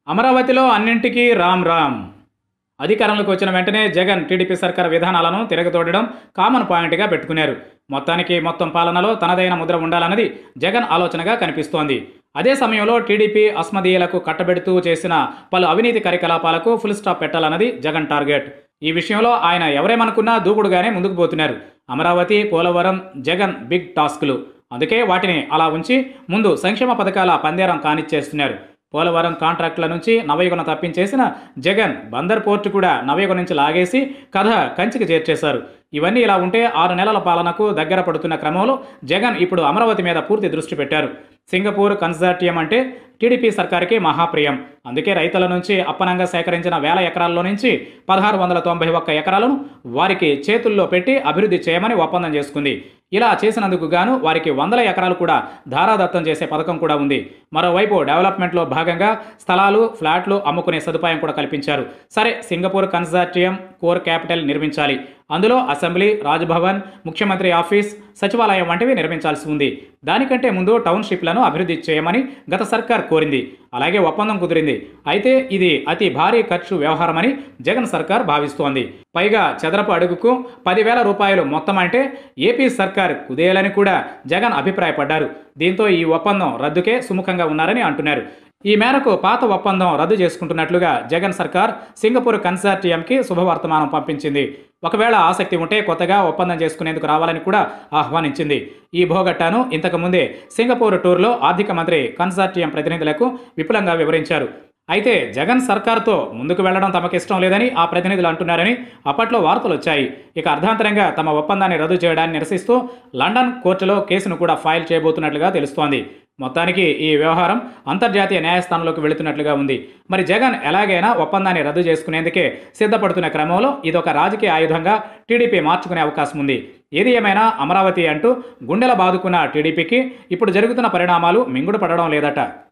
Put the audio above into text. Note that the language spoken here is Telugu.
అమరావతిలో అన్నింటికీ రామ్ రామ్ అధికారంలోకి వచ్చిన వెంటనే జగన్ టీడీపీ సర్కార్ విధానాలను తిరగతోడడం కామన్ పాయింట్గా పెట్టుకున్నారు మొత్తానికి మొత్తం పాలనలో తనదైన ముద్ర ఉండాలన్నది జగన్ ఆలోచనగా కనిపిస్తోంది అదే సమయంలో టీడీపీ అస్మదీయులకు కట్టబెడుతూ చేసిన పలు అవినీతి కార్యకలాపాలకు ఫుల్ స్టాప్ పెట్టాలన్నది జగన్ టార్గెట్ ఈ విషయంలో ఆయన ఎవరేమనుకున్నా దూకుడుగానే ముందుకు పోతున్నారు అమరావతి పోలవరం జగన్ బిగ్ టాస్క్లు అందుకే వాటిని అలా ఉంచి ముందు సంక్షేమ పథకాల పందేరం కానిచ్చేస్తున్నారు పోలవరం కాంట్రాక్టుల నుంచి నవయుగను తప్పించేసిన జగన్ బందర్ పోర్టు కూడా నవయుగ నుంచి లాగేసి కథ కంచికి చేర్చేశారు ఇవన్నీ ఇలా ఉంటే ఆరు నెలల పాలనకు దగ్గర పడుతున్న క్రమంలో జగన్ ఇప్పుడు అమరావతి మీద పూర్తి దృష్టి పెట్టారు సింగపూర్ కన్సార్టియం అంటే టీడీపీ సర్కార్కి మహాప్రియం అందుకే రైతుల నుంచి అప్పనంగా సేకరించిన వేల ఎకరాల్లో నుంచి పదహారు వందల తొంభై ఒక్క ఎకరాలను వారికి చేతుల్లో పెట్టి అభివృద్ధి చేయమని ఒప్పందం చేసుకుంది ఇలా చేసినందుకు గాను వారికి వందల ఎకరాలు కూడా ధారాదత్తం చేసే పథకం కూడా ఉంది మరోవైపు డెవలప్మెంట్లో భాగంగా స్థలాలు ఫ్లాట్లు అమ్ముకునే సదుపాయం కూడా కల్పించారు సరే సింగపూర్ కన్సార్టియం కోర్ క్యాపిటల్ నిర్మించాలి అందులో అసెంబ్లీ రాజ్భవన్ ముఖ్యమంత్రి ఆఫీస్ సచివాలయం వంటివి నిర్మించాల్సి ఉంది దానికంటే ముందు టౌన్షిప్లను అభివృద్ధి చేయమని గత సర్కార్ కోరింది అలాగే ఒప్పందం కుదిరింది అయితే ఇది అతి భారీ ఖర్చు వ్యవహారమని జగన్ సర్కార్ భావిస్తోంది పైగా చదరపు అడుగుకు పదివేల రూపాయలు మొత్తం అంటే ఏపీ సర్కార్ కుదేయాలని కూడా జగన్ అభిప్రాయపడ్డారు దీంతో ఈ ఒప్పందం రద్దుకే సుముఖంగా ఉన్నారని అంటున్నారు ఈ మేరకు పాత ఒప్పందం రద్దు చేసుకుంటున్నట్లుగా జగన్ సర్కార్ సింగపూర్ కన్సార్టియంకి శుభవర్తమానం పంపించింది ఒకవేళ ఆసక్తి ఉంటే కొత్తగా ఒప్పందం చేసుకునేందుకు రావాలని కూడా ఆహ్వానించింది ఈ భోగట్టాను ఇంతకుముందే సింగపూర్ టూర్లో ఆర్థిక మంత్రి కన్సార్టియం ప్రతినిధులకు విపులంగా వివరించారు అయితే జగన్ సర్కార్తో ముందుకు వెళ్లడం తమకు ఇష్టం లేదని ఆ ప్రతినిధులు అంటున్నారని అప్పట్లో వార్తలు వచ్చాయి ఇక అర్ధాంతరంగా తమ ఒప్పందాన్ని రద్దు చేయడాన్ని నిరసిస్తూ లండన్ కోర్టులో కేసును కూడా ఫైల్ చేయబోతున్నట్లుగా తెలుస్తోంది మొత్తానికి ఈ వ్యవహారం అంతర్జాతీయ న్యాయస్థానంలోకి వెళుతున్నట్లుగా ఉంది మరి జగన్ ఎలాగైనా ఒప్పందాన్ని రద్దు చేసుకునేందుకే సిద్ధపడుతున్న క్రమంలో ఇదొక రాజకీయ ఆయుధంగా టీడీపీ మార్చుకునే అవకాశం ఉంది ఏది ఏమైనా అమరావతి అంటూ గుండెల బాదుకున్న టీడీపీకి ఇప్పుడు జరుగుతున్న పరిణామాలు మింగుడు పడడం లేదట